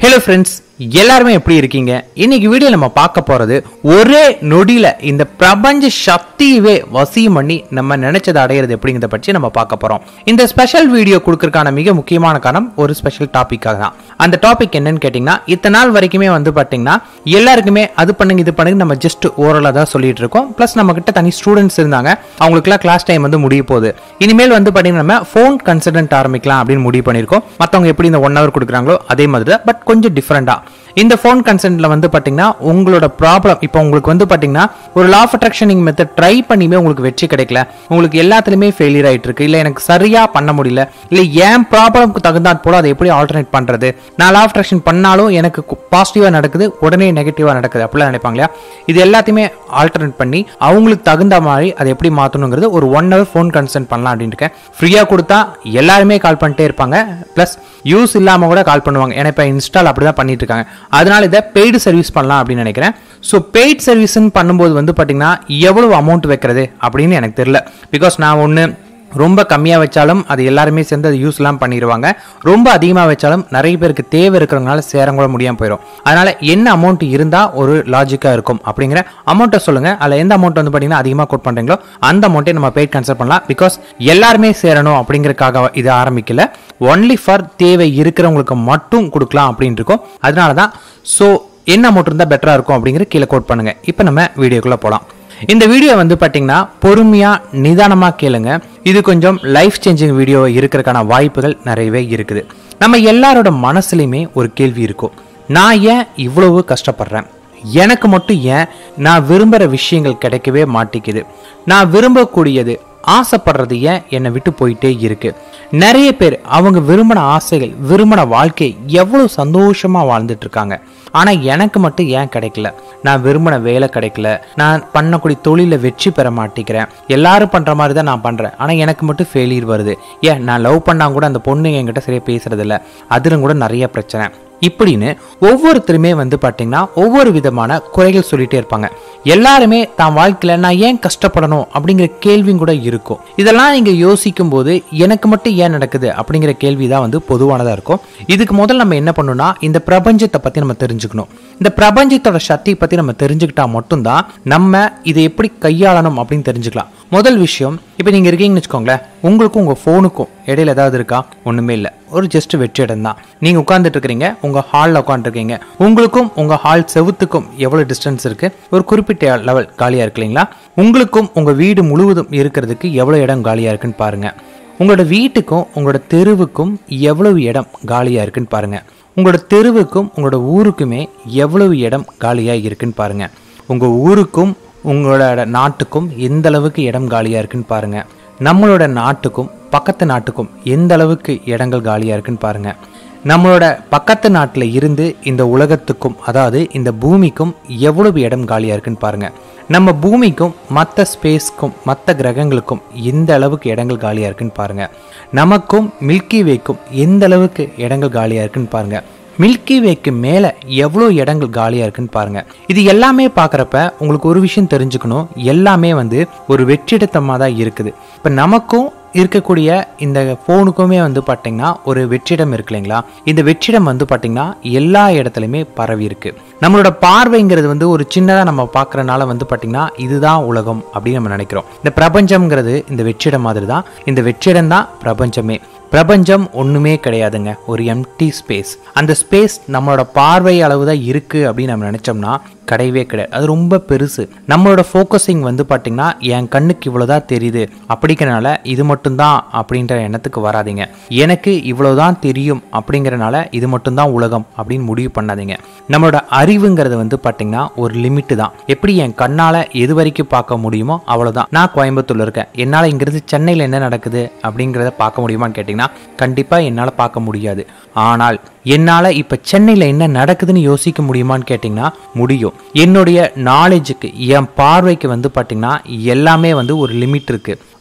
hello friends எல்லாருமே எப்படி இருக்கீங்க இன்னைக்கு வீடியோ நம்ம பார்க்க போறது ஒரே நொடியில இந்த பிரபஞ்ச சக்தியவே வசியம் பண்ணி நம்ம நினைச்சதை அடையிறது எப்படிங்கிறத பற்றி நம்ம பார்க்க போறோம் இந்த ஸ்பெஷல் வீடியோ கொடுக்கறதுக்கான மிக முக்கியமான காரணம் ஒரு ஸ்பெஷல் டாபிக்காக தான் அந்த டாபிக் என்னன்னு கேட்டிங்கன்னா இத்தனை நாள் வரைக்குமே வந்து பார்த்தீங்கன்னா எல்லாருக்குமே அது பண்ணுங்க இது பண்ணுங்க நம்ம ஜஸ்ட் ஓரலாக தான் சொல்லிட்டு இருக்கோம் ப்ளஸ் நம்ம கிட்ட தனி ஸ்டூடெண்ட்ஸ் இருந்தாங்க அவங்களுக்குலாம் கிளாஸ் டைம் வந்து முடிய போகுது இனிமேல் வந்து பார்த்தீங்கன்னா நம்ம ஃபோன் கன்சல்டன்ட் ஆரம்பிக்கலாம் அப்படின்னு முடிவு பண்ணியிருக்கோம் மற்றவங்க எப்படி இந்த ஒன் ஹவர் கொடுக்குறாங்களோ அதே மாதிரி தான் பட் கொஞ்சம் டிஃப்ரெண்டாக இந்த ஃபோன் கன்சென்ட்ல வந்து பார்த்தீங்கன்னா உங்களோட ப்ராப்ளம் இப்போ உங்களுக்கு வந்து பார்த்தீங்கன்னா ஒரு லா ஆஃப் அட்ராக்ஷனிங் மெத்தட் ட்ரை பண்ணியுமே உங்களுக்கு வெற்றி கிடைக்கல உங்களுக்கு எல்லாத்துலேயுமே ஃபெயிலியர் ஆயிட்டு இருக்கு இல்லை எனக்கு சரியா பண்ண முடியல இல்லை என் ப்ராப்ளம்க்கு தகுந்தாற் போல அதை எப்படி ஆல்டர்னேட் பண்றது நான் லா ஆஃப் அட்ராக்ஷன் பண்ணாலும் எனக்கு பாசிட்டிவா நடக்குது உடனே நெகட்டிவா நடக்குது அப்படிலாம் நினைப்பாங்க இல்லையா இது எல்லாத்தையுமே ஆல்டர்னேட் பண்ணி அவங்களுக்கு தகுந்த மாதிரி அதை எப்படி மாற்றணுங்கிறது ஒரு ஒன் ஹவர் ஃபோன் கன்சல்ட் பண்ணலாம் அப்படின்னு இருக்கேன் ஃப்ரீயாக கொடுத்தா எல்லாருமே கால் பண்ணிட்டே இருப்பாங்க ப்ளஸ் யூஸ் இல்லாமல் கூட கால் பண்ணுவாங்க ஏன்னா இப்போ இன்ஸ்டால் அப்படி தான் பண்ணிட்டு இருக்காங்க அதனால இதை பெய்டு சர்வீஸ் பண்ணலாம் அப்படின்னு நினைக்கிறேன் ஸோ பெய்ட் சர்வீஸ்ன்னு பண்ணும்போது வந்து பார்த்தீங்கன்னா எவ்வளவு அமௌண்ட் வைக்கிறது அப்படின்னு எனக்கு தெரியல பிகாஸ் நான் ஒன்று ரொம்ப கம்மியாக வச்சாலும் அது எல்லாருமே சேர்ந்து அது யூஸ்லாம் பண்ணிடுவாங்க ரொம்ப அதிகமாக வச்சாலும் நிறைய பேருக்கு தேவை இருக்கிறவங்களால சேரம் கூட முடியாமல் போயிடும் அதனால என்ன அமௌண்ட் இருந்தால் ஒரு லாஜிக்காக இருக்கும் அப்படிங்கிற அமௌண்ட்டை சொல்லுங்க அதில் எந்த அமௌண்ட் வந்து பார்த்தீங்கன்னா அதிகமாக கோட் பண்ணுறீங்களோ அந்த அமௌண்ட்டை நம்ம பெய்ட் கன்சல்ட் பண்ணலாம் பிகாஸ் எல்லாருமே சேரணும் அப்படிங்கறதுக்காக இது ஆரம்பிக்கல ஒன்லி ஃபார் தேவை இருக்கிறவங்களுக்கு மட்டும் கொடுக்கலாம் அப்படின்னு இருக்கும் அதனால தான் ஸோ என்ன அமௌண்ட் இருந்தால் பெட்டராக இருக்கும் அப்படிங்கிற கீழே கோட் பண்ணுங்க இப்போ நம்ம வீடியோக்குள்ளே போகலாம் இந்த வீடியோ வந்து பார்த்தீங்கன்னா பொறுமையாக நிதானமாக கேளுங்க இது கொஞ்சம் லைஃப் சேஞ்சிங் வீடியோ இருக்கிறதுக்கான வாய்ப்புகள் நிறையவே இருக்குது நம்ம எல்லாரோட மனசுலையுமே ஒரு கேள்வி இருக்கும் நான் ஏன் இவ்வளவு கஷ்டப்படுறேன் எனக்கு மட்டும் ஏன் நான் விரும்புகிற விஷயங்கள் கிடைக்கவே மாட்டேங்குது நான் விரும்பக்கூடியது ஆசைப்படுறது ஏன் என்னை விட்டு போயிட்டே இருக்கு நிறைய பேர் அவங்க விரும்பின ஆசைகள் விரும்பின வாழ்க்கை எவ்வளவு சந்தோஷமா வாழ்ந்துட்டு இருக்காங்க ஆனா எனக்கு மட்டும் ஏன் கிடைக்கல நான் விரும்பின வேலை கிடைக்கல நான் பண்ணக்கூடிய தொழில வெற்றி பெற மாட்டேங்கிறேன் எல்லாரும் பண்ற மாதிரி தான் நான் பண்றேன் ஆனா எனக்கு மட்டும் ஃபெயிலியர் வருது ஏன் நான் லவ் பண்ணா கூட அந்த பொண்ணு என்கிட்ட சரியா பேசுறது இல்ல அதிலும் கூட நிறைய பிரச்சனை இப்படின்னு ஒவ்வொருத்தருமே வந்து பார்த்தீங்கன்னா ஒவ்வொரு விதமான குறைகள் சொல்லிட்டே இருப்பாங்க எல்லாருமே தான் வாழ்க்கையில நான் ஏன் கஷ்டப்படணும் அப்படிங்கிற கேள்வியும் கூட இருக்கும் இதெல்லாம் நீங்க யோசிக்கும் போது எனக்கு மட்டும் ஏன் நடக்குது அப்படிங்கிற கேள்வி தான் வந்து பொதுவானதா இருக்கும் இதுக்கு முதல்ல நம்ம என்ன பண்ணணும்னா இந்த பிரபஞ்சத்தை பத்தி நம்ம தெரிஞ்சுக்கணும் இந்த பிரபஞ்சத்தோட சக்தியை பத்தி நம்ம தெரிஞ்சுக்கிட்டா மட்டும்தான் நம்ம இதை எப்படி கையாளணும் அப்படின்னு தெரிஞ்சுக்கலாம் முதல் விஷயம் இப்போ நீங்க இருக்கீங்கன்னு வச்சுக்கோங்களேன் உங்களுக்கும் உங்க ஃபோனுக்கும் இடையில ஏதாவது இருக்கா ஒண்ணுமே இல்லை ஒரு ஜஸ்ட் வெற்றி இடம் தான் நீங்க உட்கார்ந்துட்டு இருக்கிறீங்க உங்க ஹாலில் உட்காந்துருக்கீங்க உங்களுக்கும் உங்க ஹால் செவுத்துக்கும் எவ்வளவு டிஸ்டன்ஸ் இருக்கு ஒரு குறிப்பிட்ட லெவல் காலியா இருக்கு இல்லைங்களா உங்களுக்கும் உங்க வீடு முழுவதும் இருக்கிறதுக்கு எவ்வளவு இடம் காலியா இருக்குன்னு பாருங்க உங்களோட வீட்டுக்கும் உங்களோட தெருவுக்கும் எவ்வளவு இடம் காலியா இருக்குன்னு பாருங்க உங்களோட தெருவுக்கும் உங்களோட ஊருக்குமே எவ்வளவு இடம் காலியா இருக்குன்னு பாருங்க உங்க ஊருக்கும் உங்களோட நாட்டுக்கும் எந்த அளவுக்கு இடம் காலியா இருக்குன்னு பாருங்க நம்மளோட நாட்டுக்கும் பக்கத்து நாட்டுக்கும் எந்த அளவுக்கு இடங்கள் காலியா இருக்குன்னு பாருங்க நம்மளோட பக்கத்து நாட்டில் இருந்து இந்த உலகத்துக்கும் அதாவது இந்த பூமிக்கும் எவ்வளவு இடம் காலியா இருக்குன்னு பாருங்க நம்ம பூமிக்கும் மற்ற ஸ்பேஸ்க்கும் மற்ற கிரகங்களுக்கும் எந்த அளவுக்கு இடங்கள் காலியா இருக்குன்னு பாருங்க நமக்கும் மில்கி வேக்கும் எந்த அளவுக்கு இடங்கள் காலியா இருக்குன்னு பாருங்க மில்கி வேக்கு மேலே எவ்வளோ இடங்கள் காலியாக இருக்குன்னு பாருங்க இது எல்லாமே பார்க்குறப்ப உங்களுக்கு ஒரு விஷயம் தெரிஞ்சுக்கணும் எல்லாமே வந்து ஒரு வெற்றிடத்தமாக தான் இருக்குது இப்போ நமக்கும் இருக்கக்கூடிய இந்த ஃபோனுக்குமே வந்து பார்த்தீங்கன்னா ஒரு வெற்றிடம் இருக்கு இல்லைங்களா இந்த வெற்றிடம் வந்து பார்த்தீங்கன்னா எல்லா இடத்துலையுமே பரவி இருக்கு நம்மளோட பார்வைங்கிறது வந்து ஒரு சின்னதாக நம்ம பார்க்குறனால வந்து பார்த்தீங்கன்னா இதுதான் உலகம் அப்படின்னு நம்ம நினைக்கிறோம் இந்த பிரபஞ்சம்ங்கிறது இந்த வெற்றிடம் மாதிரி தான் இந்த வெற்றிடம் தான் பிரபஞ்சமே பிரபஞ்சம் ஒண்ணுமே கிடையாதுங்க ஒரு எம்டி ஸ்பேஸ் அந்த ஸ்பேஸ் நம்மளோட பார்வை அளவு தான் இருக்கு அப்படின்னு நம்ம நினைச்சோம்னா கிடையவே கிடையாது அது ரொம்ப பெருசு நம்மளோட ஃபோக்கஸிங் வந்து பார்த்தீங்கன்னா என் கண்ணுக்கு இவ்வளோதான் தெரியுது அப்படிங்கிறனால இது மட்டும்தான் அப்படின்ற எண்ணத்துக்கு வராதிங்க எனக்கு இவ்வளோதான் தெரியும் அப்படிங்கிறனால இது மட்டும்தான் உலகம் அப்படின்னு முடிவு பண்ணாதீங்க நம்மளோட அறிவுங்கிறது வந்து பார்த்தீங்கன்னா ஒரு லிமிட்டு தான் எப்படி என் கண்ணால் எது வரைக்கும் பார்க்க முடியுமோ அவ்வளோதான் நான் கோயம்புத்தூர்ல இருக்கேன் என்னால் இங்கிருந்து சென்னையில் என்ன நடக்குது அப்படிங்கிறத பார்க்க முடியுமான்னு கேட்டிங்கன்னா கண்டிப்பாக என்னால் பார்க்க முடியாது ஆனால் என்னால் இப்போ சென்னையில் என்ன நடக்குதுன்னு யோசிக்க முடியுமான்னு கேட்டிங்கன்னா முடியும் என்னுடைய நாலேஜுக்கு என் பார்வைக்கு வந்து பார்த்தீங்கன்னா எல்லாமே வந்து ஒரு லிமிட் இருக்குது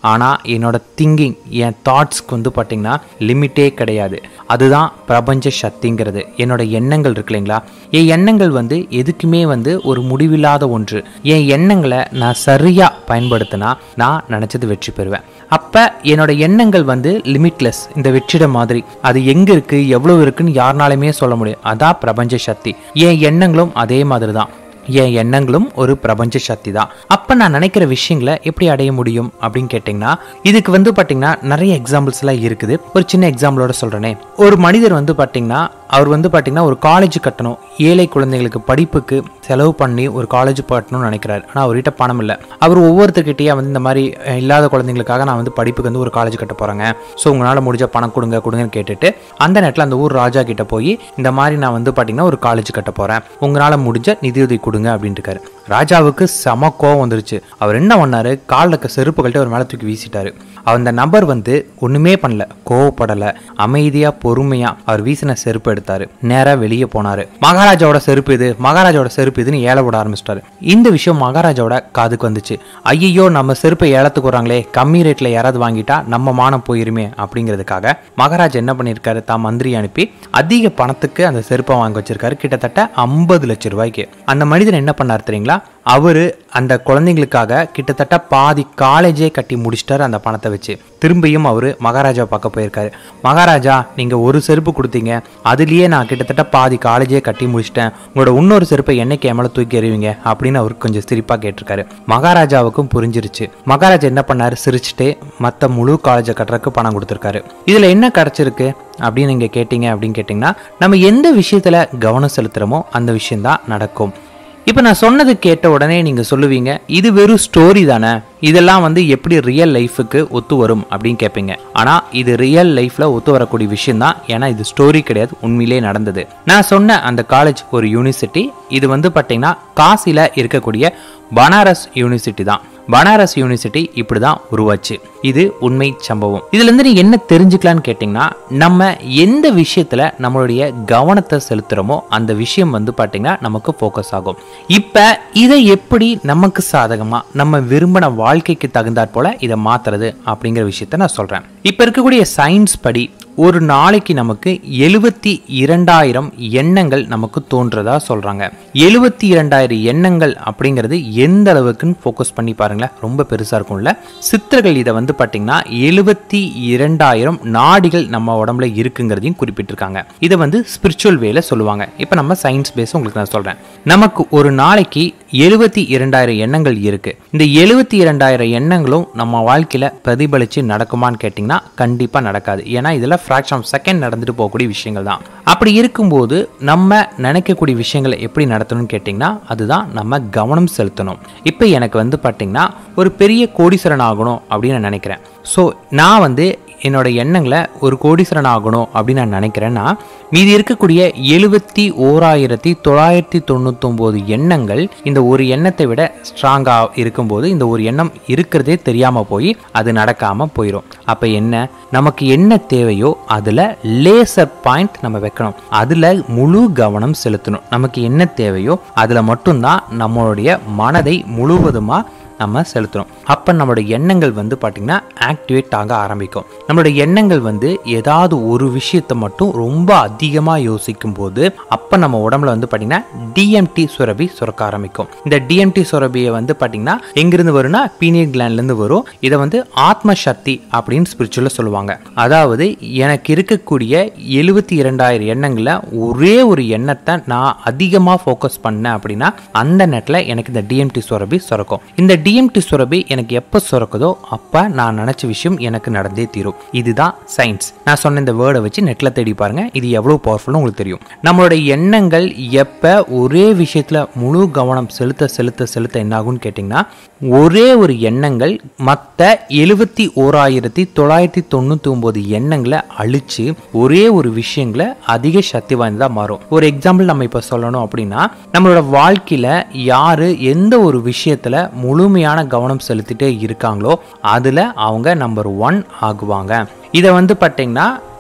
ஆனால் என்னோட திங்கிங் என் தாட்ஸ்க்கு வந்து பார்த்தீங்கன்னா லிமிட்டே கிடையாது அதுதான் பிரபஞ்ச சக்திங்கிறது என்னோட எண்ணங்கள் இருக்கு இல்லைங்களா என் எண்ணங்கள் வந்து எதுக்குமே வந்து ஒரு முடிவில்லாத ஒன்று என் எண்ணங்களை நான் சரியாக பயன்படுத்தினா நான் நினச்சது வெற்றி பெறுவேன் அப்போ என்னோட எண்ணங்கள் வந்து லிமிட்லெஸ் இந்த வெற்றிட மாதிரி அது எங்கே இருக்குது எவ்வளோ இருக்குன்னு யாருனாலுமே சொல்ல முடியும் அதான் பிரபஞ்ச சக்தி என் எண்ணங்களும் அதே மாதிரி தான் என் எண்ணங்களும் ஒரு பிரபஞ்ச சக்தி தான் அப்போ நான் நினைக்கிற விஷயங்களை எப்படி அடைய முடியும் அப்படின்னு கேட்டிங்கன்னா இதுக்கு வந்து பார்த்தீங்கன்னா நிறைய எக்ஸாம்பிள்ஸ் எல்லாம் இருக்குது ஒரு சின்ன எக்ஸாம்பிளோட சொல்கிறேனே ஒரு மனிதர் வந்து பார்த்தீங்கன்னா அவர் வந்து பார்த்தீங்கன்னா ஒரு காலேஜ் கட்டணும் ஏழை குழந்தைகளுக்கு படிப்புக்கு செலவு பண்ணி ஒரு காலேஜ் கட்டணும்னு நினைக்கிறாரு ஆனால் அவர்கிட்ட பணம் இல்லை அவர் ஒவ்வொருத்தர்கிட்டயே வந்து இந்த மாதிரி அஹ், இல்லாத குழந்தைங்களுக்காக நான் வந்து படிப்புக்கு வந்து ஒரு காலேஜ் கட்ட போகிறேங்க ஸோ உங்களால் முடிஞ்ச பணம் கொடுங்க கொடுங்கன்னு கேட்டுட்டு அந்த நேரத்தில் அந்த ஊர் ராஜா கிட்ட போய் இந்த மாதிரி நான் வந்து பார்த்தீங்கன்னா ஒரு காலேஜ் கட்ட போகிறேன் உங்களால் முடிஞ்ச நிதியுதவி கொடுங்க அப்படின்ட்டு இருக்காரு ராஜாவுக்கு செம கோவம் வந்துருச்சு அவர் என்ன பண்ணாரு காலில் இருக்க செருப்புகள்ட்ட ஒரு மேலே தூக்கி வீசிட்டாரு அந்த நபர் வந்து ஒண்ணுமே பண்ணல கோவப்படல அமைதியா பொறுமையா அவர் வீசின செருப்பு எடுத்தாரு நேரா வெளியே போனாரு மகாராஜாவோட செருப்பு இது மகாராஜாவோட செருப்பு இதுன்னு ஏல விட ஆரம்பிச்சிட்டாரு இந்த விஷயம் மகாராஜாவோட காதுக்கு வந்துச்சு ஐயோ நம்ம செருப்பை ஏலத்துக்கு வராங்களே கம்மி ரேட்ல யாராவது வாங்கிட்டா நம்ம மானம் போயிருமே அப்படிங்கிறதுக்காக மகாராஜா என்ன பண்ணியிருக்காரு தான் மந்திரி அனுப்பி அதிக பணத்துக்கு அந்த செருப்பை வாங்கி வச்சிருக்காரு கிட்டத்தட்ட ஐம்பது லட்சம் ரூபாய்க்கு அந்த மனிதன் என்ன பண்ணார் தெரியுங்களா அவரு அந்த குழந்தைங்களுக்காக கிட்டத்தட்ட பாதி காலேஜே கட்டி முடிச்சிட்டாரு அந்த பணத்தை வச்சு திரும்பியும் அவரு மகாராஜா பார்க்க போயிருக்காரு மகாராஜா நீங்க ஒரு செருப்பு கொடுத்தீங்க அதுலயே நான் கிட்டத்தட்ட பாதி காலேஜே கட்டி முடிச்சிட்டேன் உங்களோட இன்னொரு செருப்பை என்னைக்கு என் மேல தூக்கி எறிவீங்க அப்படின்னு அவர் கொஞ்சம் சிரிப்பா கேட்டிருக்காரு மகாராஜாவுக்கும் புரிஞ்சிருச்சு மகாராஜா என்ன பண்ணாரு சிரிச்சுட்டே மத்த முழு காலேஜை கட்டுறதுக்கு பணம் கொடுத்துருக்காரு இதுல என்ன கிடைச்சிருக்கு அப்படின்னு நீங்க கேட்டீங்க அப்படின்னு கேட்டிங்கன்னா நம்ம எந்த விஷயத்துல கவனம் செலுத்துறோமோ அந்த விஷயம்தான் நடக்கும் இப்போ நான் சொன்னது கேட்ட உடனே நீங்கள் சொல்லுவீங்க இது வெறும் ஸ்டோரி தானே இதெல்லாம் வந்து எப்படி ரியல் லைஃபுக்கு ஒத்து வரும் அப்படின்னு கேட்பீங்க ஆனால் இது ரியல் லைஃப்பில் ஒத்து வரக்கூடிய விஷயம் தான் ஏன்னா இது ஸ்டோரி கிடையாது உண்மையிலே நடந்தது நான் சொன்ன அந்த காலேஜ் ஒரு யூனிவர்சிட்டி இது வந்து பார்த்தீங்கன்னா காசியில் இருக்கக்கூடிய பனாரஸ் யூனிவர்சிட்டி தான் பனாரஸ் யூனிவர்சிட்டி இப்படி தான் உருவாச்சு இது உண்மை சம்பவம் இதுல இருந்து நீ என்ன தெரிஞ்சுக்கலான்னு கேட்டிங்கன்னா நம்ம எந்த விஷயத்துல நம்மளுடைய கவனத்தை செலுத்துறோமோ அந்த விஷயம் வந்து பாத்தீங்கன்னா நமக்கு ஃபோக்கஸ் ஆகும் இப்ப இதை எப்படி நமக்கு சாதகமா நம்ம விரும்பின வாழ்க்கைக்கு தகுந்தாற் போல இதை மாத்துறது அப்படிங்கிற விஷயத்த நான் சொல்றேன் இப்ப இருக்கக்கூடிய சயின்ஸ் படி ஒரு நாளைக்கு நமக்கு எழுபத்தி இரண்டாயிரம் எண்ணங்கள் நமக்கு தோன்றதா சொல்றாங்க எழுபத்தி இரண்டாயிரம் எண்ணங்கள் அப்படிங்கிறது எந்த அளவுக்குன்னு ஃபோக்கஸ் பண்ணி பாருங்களேன் ரொம்ப பெருசா இருக்கும்ல சித்தர்கள் இதை வந்து பாத்தீங்கன்னா எழுபத்தி இரண்டாயிரம் நாடிகள் நம்ம உடம்புல இருக்குங்கிறதையும் குறிப்பிட்டிருக்காங்க இதை வந்து ஸ்பிரிச்சுவல் வேல சொல்லுவாங்க இப்போ நம்ம சயின்ஸ் பேஸ் உங்களுக்கு நான் சொல்றேன் நமக்கு ஒரு நாளைக்கு எழுபத்தி இரண்டாயிரம் எண்ணங்கள் இருக்கு இந்த எழுபத்தி இரண்டாயிரம் எண்ணங்களும் நம்ம வாழ்க்கையில பிரதிபலிச்சு நடக்குமான்னு கேட்டிங்கன்னா கண்டிப்பா நடக்காது ஏன்னா இதுல ஃப்ராக்ஷன் ஆஃப் செகண்ட் நடந்துட்டு போகக்கூடிய விஷயங்கள் தான் அப்படி இருக்கும்போது நம்ம நினைக்கக்கூடிய விஷயங்களை எப்படி நடத்தணும்னு கேட்டிங்கன்னா அதுதான் நம்ம கவனம் செலுத்தணும் இப்போ எனக்கு வந்து பார்த்தீங்கன்னா ஒரு பெரிய கோடீஸ்வரன் ஆகணும் அப்படின்னு நான் நினைக்கிறேன் ஸோ நான் வந்து என்னோட எண்ணங்களை ஒரு கோடீஸ்வரன் ஆகணும் அப்படின்னு நான் நினைக்கிறேன்னா மீதி இருக்கக்கூடிய எழுபத்தி ஓராயிரத்தி தொள்ளாயிரத்தி தொண்ணூத்தொம்போது எண்ணங்கள் இந்த ஒரு எண்ணத்தை விட ஸ்ட்ராங்காக இருக்கும்போது இந்த ஒரு எண்ணம் இருக்கிறதே தெரியாமல் போய் அது நடக்காமல் போயிடும் அப்போ என்ன நமக்கு என்ன தேவையோ அதில் லேசர் பாயிண்ட் நம்ம வைக்கணும் அதில் முழு கவனம் செலுத்தணும் நமக்கு என்ன தேவையோ அதில் மட்டும்தான் நம்மளுடைய மனதை முழுவதுமாக நம்ம செலுத்துறோம் அப்போ நம்மளோட எண்ணங்கள் வந்து பார்த்திங்கன்னா ஆக்டிவேட் ஆக ஆரம்பிக்கும் நம்மளோட எண்ணங்கள் வந்து ஏதாவது ஒரு விஷயத்தை மட்டும் ரொம்ப அதிகமாக யோசிக்கும் போது அப்போ நம்ம உடம்புல வந்து பார்த்திங்கன்னா டிஎம்டி சுரபி சுரக்க ஆரம்பிக்கும் இந்த டிஎம்டி சுரபியை வந்து பார்த்திங்கன்னா எங்கிருந்து வரும்னா பீனியல் கிளாண்ட்லேருந்து வரும் இதை வந்து ஆத்ம சக்தி அப்படின்னு ஸ்பிரிச்சுவலில் சொல்லுவாங்க அதாவது எனக்கு இருக்கக்கூடிய எழுபத்தி இரண்டாயிரம் எண்ணங்களில் ஒரே ஒரு எண்ணத்தை நான் அதிகமாக ஃபோக்கஸ் பண்ணேன் அப்படின்னா அந்த நேரத்தில் எனக்கு இந்த டிஎம்டி சுரபி சுரக்கும் இந்த டிஎம்டி சுரபி எனக்கு எப்போ சுரக்குதோ அப்போ நான் நினச்ச விஷயம் எனக்கு நடந்தே தீரும் இதுதான் சயின்ஸ் நான் சொன்ன இந்த வேர்டை வச்சு நெட்டில் தேடி பாருங்க இது எவ்வளோ பவர்ஃபுல்னு உங்களுக்கு தெரியும் நம்மளோட எண்ணங்கள் எப்போ ஒரே விஷயத்தில் முழு கவனம் செலுத்த செலுத்த செலுத்த என்ன ஆகும்னு கேட்டிங்கன்னா ஒரே ஒரு எண்ணங்கள் மற்ற எழுபத்தி ஓராயிரத்தி தொள்ளாயிரத்தி தொண்ணூற்றி ஒம்பது எண்ணங்களை அழிச்சு ஒரே ஒரு விஷயங்களை அதிக சக்தி வாய்ந்ததாக மாறும் ஒரு எக்ஸாம்பிள் நம்ம இப்போ சொல்லணும் அப்படின்னா நம்மளோட வாழ்க்கையில் யார் எந்த ஒரு விஷயத்தில் முழுமையான கவனம் செலுத்திட்டே இருக்காங்களோ அதில் அவங்க நம்பர் ஒன் ஆகுவாங்க இதை வந்து பார்த்தீங்கன்னா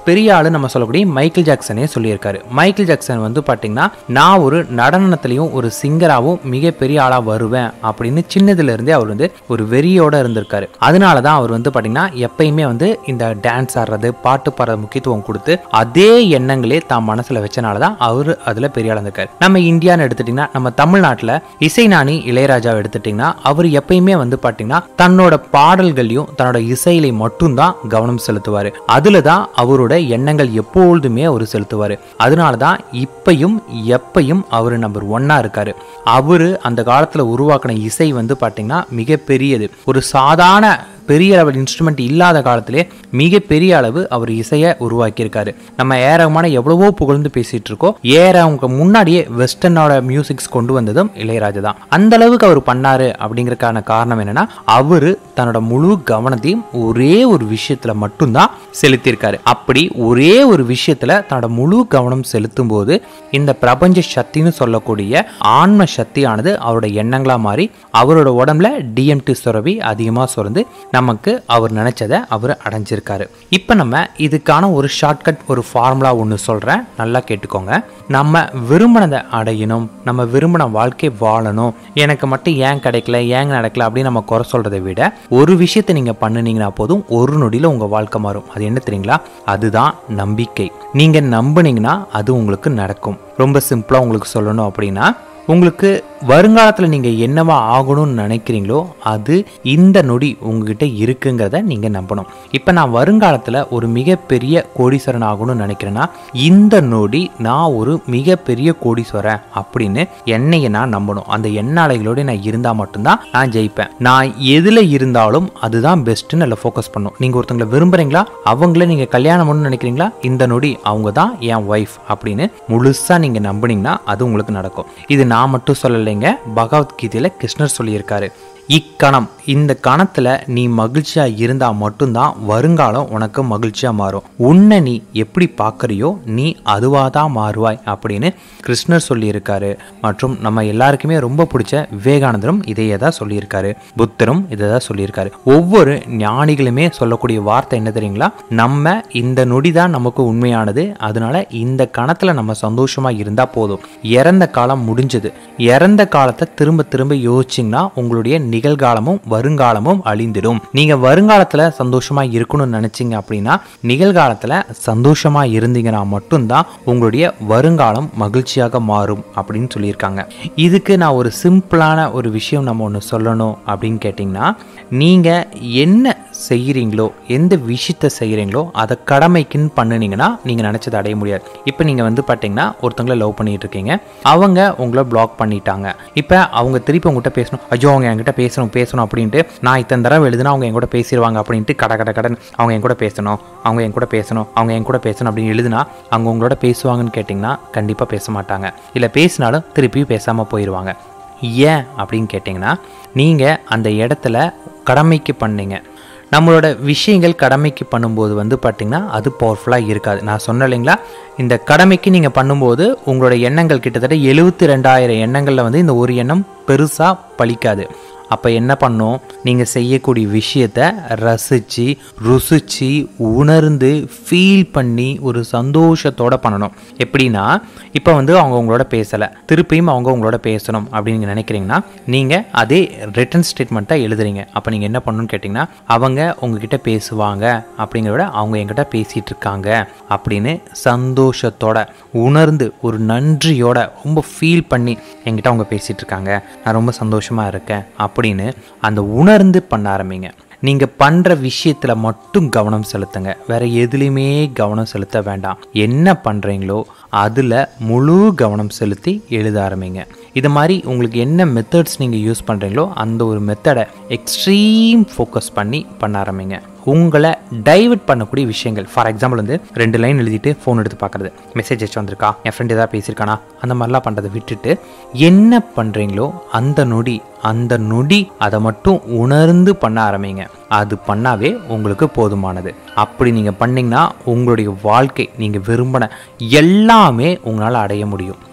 பெரிய ஆளு நம்ம சொல்லக்கூடிய மைக்கேல் ஜாக்சனே சொல்லியிருக்காரு மைக்கேல் ஜாக்சன் வந்து பாத்தீங்கன்னா நான் ஒரு நடனத்திலையும் ஒரு சிங்கராகவும் மிகப்பெரிய ஆளா வருவேன் அப்படின்னு சின்னதுல இருந்தே அவர் வந்து ஒரு வெறியோட இருந்திருக்காரு அதனால தான் அவர் வந்து பாத்தீங்கன்னா எப்பயுமே வந்து இந்த டான்ஸ் ஆடுறது பாட்டு பாடுறது முக்கியத்துவம் கொடுத்து அதே எண்ணங்களே தான் மனசுல வச்சனால தான் அவர் அதுல பெரிய ஆளா இருந்திருக்காரு நம்ம இந்தியான்னு எடுத்துட்டீங்கன்னா நம்ம தமிழ்நாட்டுல இசைஞானி இளையராஜாவை எடுத்துட்டீங்கன்னா அவர் எப்பயுமே வந்து பாத்தீங்கன்னா தன்னோட பாடல்களையும் தன்னோட இசையில மட்டும்தான் கவனம் செலுத்துவாரு அதுல தான் அவரோட எண்ணங்கள் எப்பொழுதுமே அவர் செலுத்துவாரு அதனால தான் இப்பையும் எப்பையும் அவர் நம்பர் ஒன்னா இருக்காரு அவரு அந்த காலத்துல உருவாக்கின இசை வந்து பாத்தீங்கன்னா மிகப்பெரியது ஒரு சாதாரண பெரிய லெவல் இன்ஸ்ட்ருமெண்ட் இல்லாத காலத்திலே மிகப்பெரிய அளவு அவர் இசையை உருவாக்கியிருக்காரு நம்ம ஏரகமான எவ்வளவோ புகழ்ந்து பேசிட்டு இருக்கோம் ஏறவங்க முன்னாடியே வெஸ்டர்னோட மியூசிக்ஸ் கொண்டு வந்ததும் இளையராஜா தான் அந்த அளவுக்கு அவர் பண்ணாரு அப்படிங்கறதுக்கான காரணம் என்னன்னா அவரு தன்னோட முழு கவனத்தையும் ஒரே ஒரு விஷயத்துல மட்டும்தான் செலுத்தியிருக்காரு அப்படி ஒரே ஒரு விஷயத்துல தன்னோட முழு கவனம் செலுத்தும் போது இந்த பிரபஞ்ச சக்தின்னு சொல்லக்கூடிய ஆன்ம சக்தியானது அவரோட எண்ணங்களா மாறி அவரோட உடம்புல டிஎம்டி சுரவி அதிகமா சுரந்து நமக்கு அவர் நினைச்சதை அவர் அடைஞ்சிருக்காரு இப்போ நம்ம இதுக்கான ஒரு ஷார்ட்கட் ஒரு ஃபார்முலா ஒன்று சொல்கிறேன் நல்லா கேட்டுக்கோங்க நம்ம விரும்பினதை அடையணும் நம்ம விரும்பின வாழ்க்கை வாழணும் எனக்கு மட்டும் ஏன் கிடைக்கல ஏன் நடக்கல அப்படின்னு நம்ம குறை சொல்கிறத விட ஒரு விஷயத்தை நீங்கள் பண்ணுனீங்கன்னா போதும் ஒரு நொடியில் உங்கள் வாழ்க்கை மாறும் அது என்ன தெரியுங்களா அதுதான் நம்பிக்கை நீங்கள் நம்புனீங்கன்னா அது உங்களுக்கு நடக்கும் ரொம்ப சிம்பிளாக உங்களுக்கு சொல்லணும் அப்படின்னா உங்களுக்கு வருங்காலத்தில் நீங்கள் என்னவா ஆகணும்னு நினைக்கிறீங்களோ அது இந்த நொடி உங்ககிட்ட இருக்குங்கிறத நீங்கள் நம்பணும் இப்போ நான் வருங்காலத்தில் ஒரு மிகப்பெரிய கோடீஸ்வரன் ஆகணும்னு நினைக்கிறேன்னா இந்த நொடி நான் ஒரு மிகப்பெரிய கோடீஸ்வரன் அப்படின்னு என்னையை நான் நம்பணும் அந்த எண்ணாலைகளோடு நான் இருந்தால் மட்டும்தான் நான் ஜெயிப்பேன் நான் எதில் இருந்தாலும் அதுதான் பெஸ்ட்டுன்னு அதில் ஃபோக்கஸ் பண்ணும் நீங்கள் ஒருத்தங்களை விரும்புகிறீங்களா அவங்கள நீங்கள் கல்யாணம் பண்ணணும்னு நினைக்கிறீங்களா இந்த நொடி அவங்க தான் என் ஒய்ஃப் அப்படின்னு முழுசாக நீங்கள் நம்புனீங்கன்னா அது உங்களுக்கு நடக்கும் இது நான் மட்டும் சொல்லலைங்க பகவத்கீதையில கிருஷ்ணர் சொல்லியிருக்காரு இக்கணம் இந்த கணத்துல நீ மகிழ்ச்சியா இருந்தா மட்டும்தான் வருங்காலம் உனக்கு மகிழ்ச்சியா மாறும் உன்னை நீ எப்படி பார்க்கறியோ நீ அதுவா தான் மாறுவாய் அப்படின்னு கிருஷ்ணர் சொல்லியிருக்காரு மற்றும் நம்ம எல்லாருக்குமே ரொம்ப பிடிச்ச விவேகானந்தரும் இதையே தான் சொல்லியிருக்காரு புத்தரும் இதை தான் சொல்லியிருக்காரு ஒவ்வொரு ஞானிகளுமே சொல்லக்கூடிய வார்த்தை என்ன தெரியுங்களா நம்ம இந்த நொடி தான் நமக்கு உண்மையானது அதனால இந்த கணத்துல நம்ம சந்தோஷமா இருந்தா போதும் இறந்த காலம் முடிஞ்சது இறந்த காலத்தை திரும்ப திரும்ப யோசிச்சிங்கன்னா உங்களுடைய நிகழ்காலமும் வருங்காலமும் அழிந்திடும் நீங்க வருங்காலத்துல சந்தோஷமா இருக்கணும்னு நினைச்சீங்க அப்படின்னா நிகழ்காலத்துல சந்தோஷமா இருந்தீங்கன்னா மட்டும்தான் உங்களுடைய வருங்காலம் மகிழ்ச்சியாக மாறும் அப்படின்னு சொல்லியிருக்காங்க இதுக்கு நான் ஒரு சிம்பிளான ஒரு விஷயம் நம்ம ஒன்று சொல்லணும் அப்படின்னு கேட்டிங்கன்னா நீங்க என்ன செய்கிறீங்களோ எந்த விஷயத்த செய்கிறீங்களோ அதை கடமைக்குன்னு பண்ணுனீங்கன்னா நீங்கள் நினச்சதை அடைய முடியாது இப்போ நீங்கள் வந்து பார்த்தீங்கன்னா ஒருத்தங்களை லவ் பண்ணிட்டு இருக்கீங்க அவங்க உங்களை பிளாக் பண்ணிட்டாங்க இப்போ அவங்க திருப்பி உங்ககிட்ட பேசணும் ஐயோ அவங்க என்கிட்ட பேசணும் பேசணும் அப்படின்ட்டு நான் இத்தனை தடவை எழுதுனா அவங்க என் கூட பேசிடுவாங்க அப்படின்ட்டு கட கட கடன் அவங்க என் கூட பேசணும் அவங்க என் கூட பேசணும் அவங்க என் கூட பேசணும் அப்படின்னு எழுதுனா அவங்க உங்களோட பேசுவாங்கன்னு கேட்டிங்கன்னா கண்டிப்பாக பேச மாட்டாங்க இல்லை பேசினாலும் திருப்பி பேசாமல் போயிடுவாங்க ஏன் அப்படின்னு கேட்டிங்கன்னா நீங்கள் அந்த இடத்துல கடமைக்கு பண்ணீங்க நம்மளோட விஷயங்கள் கடமைக்கு பண்ணும்போது வந்து பார்த்திங்கன்னா அது பவர்ஃபுல்லாக இருக்காது நான் சொன்னேன் இல்லைங்களா இந்த கடமைக்கு நீங்கள் பண்ணும்போது உங்களோட எண்ணங்கள் கிட்டத்தட்ட எழுபத்தி ரெண்டாயிரம் எண்ணங்களில் வந்து இந்த ஒரு எண்ணம் பெருசாக பலிக்காது அப்போ என்ன பண்ணும் நீங்கள் செய்யக்கூடிய விஷயத்த ரசித்து ருசித்து உணர்ந்து ஃபீல் பண்ணி ஒரு சந்தோஷத்தோட பண்ணணும் எப்படின்னா இப்போ வந்து அவங்க உங்களோட பேசலை திருப்பியும் அவங்க உங்களோட பேசணும் அப்படின்னு நீங்கள் நினைக்கிறீங்கன்னா நீங்கள் அதே ரிட்டன் ஸ்டேட்மெண்ட்டை எழுதுறீங்க அப்போ நீங்கள் என்ன பண்ணணும்னு கேட்டிங்கன்னா அவங்க உங்ககிட்ட பேசுவாங்க அப்படிங்கிறத விட அவங்க என்கிட்ட பேசிகிட்டு இருக்காங்க அப்படின்னு சந்தோஷத்தோட உணர்ந்து ஒரு நன்றியோட ரொம்ப ஃபீல் பண்ணி என்கிட்ட அவங்க பேசிகிட்டு இருக்காங்க நான் ரொம்ப சந்தோஷமாக இருக்கேன் அப்படின்னு அந்த உணர்ந்து பண்ண ஆரம்பிங்க நீங்கள் பண்ணுற விஷயத்தில் மட்டும் கவனம் செலுத்துங்க வேற எதுலேயுமே கவனம் செலுத்த வேண்டாம் என்ன பண்ணுறீங்களோ அதில் முழு கவனம் செலுத்தி எழுத ஆரம்பிங்க இது மாதிரி உங்களுக்கு என்ன மெத்தட்ஸ் நீங்கள் யூஸ் பண்ணுறீங்களோ அந்த ஒரு மெத்தடை எக்ஸ்ட்ரீம் ஃபோக்கஸ் பண்ணி பண்ண ஆரம்பிங்க உங்களை டைவர்ட் பண்ணக்கூடிய விஷயங்கள் ஃபார் எக்ஸாம்பிள் வந்து ரெண்டு லைன் எழுதிட்டு ஃபோன் எடுத்து பார்க்குறது மெசேஜ் வச்சு வந்திருக்கா என் ஃப்ரெண்ட் ஏதாவது பேசியிருக்கானா அந்த மாதிரிலாம் பண்ணுறதை விட்டுட்டு என்ன பண்ணுறீங்களோ அந்த நொடி அந்த நொடி அதை மட்டும் உணர்ந்து பண்ண ஆரம்பிங்க அது பண்ணாவே உங்களுக்கு போதுமானது அப்படி நீங்கள் பண்ணீங்கன்னா உங்களுடைய வாழ்க்கை நீங்கள் விரும்பின எல்லாமே உங்களால் அடைய முடியும்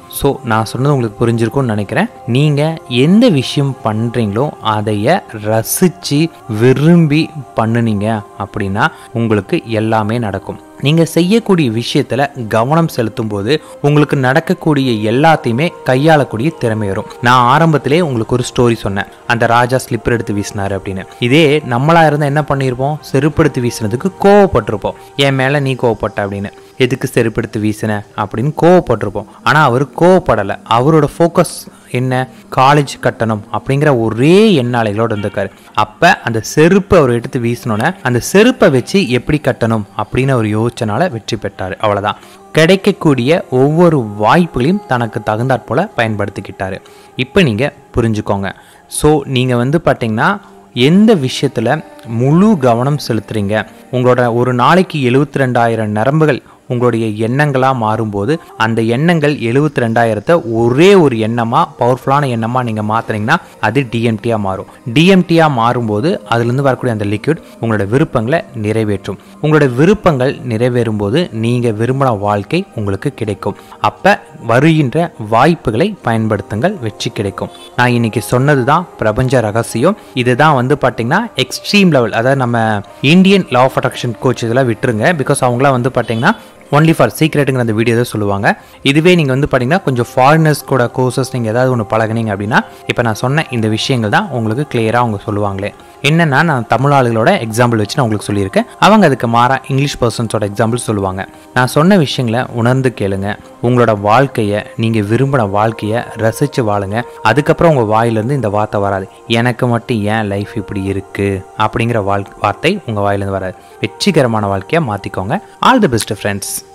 ஸோ நான் சொன்னது உங்களுக்கு புரிஞ்சிருக்கும்னு நினைக்கிறேன் நீங்கள் எந்த விஷயம் பண்ணுறீங்களோ அதைய ரசித்து விரும்பி பண்ணுனீங்க அப்படின்னா உங்களுக்கு எல்லாமே நடக்கும் நீங்கள் செய்யக்கூடிய விஷயத்தில் கவனம் செலுத்தும் போது உங்களுக்கு நடக்கக்கூடிய எல்லாத்தையுமே கையாளக்கூடிய திறமை வரும் நான் ஆரம்பத்திலே உங்களுக்கு ஒரு ஸ்டோரி சொன்னேன் அந்த ராஜா ஸ்லிப்பர் எடுத்து வீசினாரு அப்படின்னு இதே நம்மளா இருந்தால் என்ன பண்ணியிருப்போம் செருப்படுத்தி வீசினதுக்கு கோவப்பட்டிருப்போம் என் மேலே நீ கோவப்பட்ட அப்படின்னு எதுக்கு செருப்படுத்தி வீசின அப்படின்னு கோவப்பட்டிருப்போம் ஆனால் அவர் கோவப்படலை அவரோட ஃபோக்கஸ் என்ன காலேஜ் கட்டணும் அப்படிங்கிற ஒரே எண்ணாலைகளோடு இருந்திருக்காரு அப்போ அந்த செருப்பை அவர் எடுத்து வீசினோன்னே அந்த செருப்பை வச்சு எப்படி கட்டணும் அப்படின்னு அவர் யோசிச்சனால வெற்றி பெற்றார் அவ்வளோதான் கிடைக்கக்கூடிய ஒவ்வொரு வாய்ப்புகளையும் தனக்கு தகுந்தாற் போல பயன்படுத்திக்கிட்டாரு இப்போ நீங்கள் புரிஞ்சுக்கோங்க ஸோ நீங்கள் வந்து பார்த்தீங்கன்னா எந்த விஷயத்தில் முழு கவனம் செலுத்துறீங்க உங்களோட ஒரு நாளைக்கு எழுபத்தி ரெண்டாயிரம் நரம்புகள் உங்களுடைய எண்ணங்களாக மாறும்போது அந்த எண்ணங்கள் எழுபத்தி ரெண்டாயிரத்தை ஒரே ஒரு எண்ணமாக பவர்ஃபுல்லான எண்ணமாக நீங்கள் மாற்றுனீங்கன்னா அது டிஎம்டியாக மாறும் டிஎம்டியாக மாறும்போது அதுலேருந்து வரக்கூடிய அந்த லிக்விட் உங்களோட விருப்பங்களை நிறைவேற்றும் உங்களோட விருப்பங்கள் நிறைவேறும் போது நீங்கள் விரும்பின வாழ்க்கை உங்களுக்கு கிடைக்கும் அப்போ வருகின்ற வாய்ப்புகளை பயன்படுத்துங்கள் வெற்றி கிடைக்கும் நான் இன்னைக்கு சொன்னது தான் பிரபஞ்ச ரகசியம் இதுதான் வந்து பார்த்தீங்கன்னா எக்ஸ்ட்ரீம் லெவல் அதாவது நம்ம Indian law of attraction coach இதெல்லாம் விட்டுருங்க பிகாஸ் அவங்களாம் வந்து பார்த்தீங்கன்னா ஒன்லி ஃபார் சீக்ரெட்டுங்கிற அந்த வீடியோ தான் சொல்லுவாங்க இதுவே நீங்கள் வந்து பார்த்தீங்கன்னா கொஞ்சம் ஃபாரினர்ஸ் கூட கோர்சஸ் நீங்கள் ஏதாவது ஒன்று பழகுனீங்க அப்படின்னா இப்போ நான் சொன்ன இந்த விஷயங்கள் தான் உங்களுக்கு கிளியராக அவங்க சொல்லுவாங்களே என்னென்னா நான் தமிழ் ஆளுகளோட எக்ஸாம்பிள் வச்சு நான் உங்களுக்கு சொல்லியிருக்கேன் அவங்க அதுக்கு மாறா இங்கிலீஷ் பர்சன்ஸோட எக்ஸாம்பிள் சொல்லுவாங்க நான் சொன்ன விஷயங்களை உணர்ந்து கேளுங்க உங்களோட வாழ்க்கையை நீங்கள் விரும்பின வாழ்க்கையை ரசித்து வாழுங்க அதுக்கப்புறம் உங்கள் வாயிலேருந்து இந்த வார்த்தை வராது எனக்கு மட்டும் ஏன் லைஃப் இப்படி இருக்குது அப்படிங்கிற வாழ் வார்த்தை உங்கள் வாயிலேருந்து வராது வெற்றிகரமான வாழ்க்கையை மாற்றிக்கோங்க ஆல் தி பெஸ்ட் ஃப்ரெண்ட்ஸ்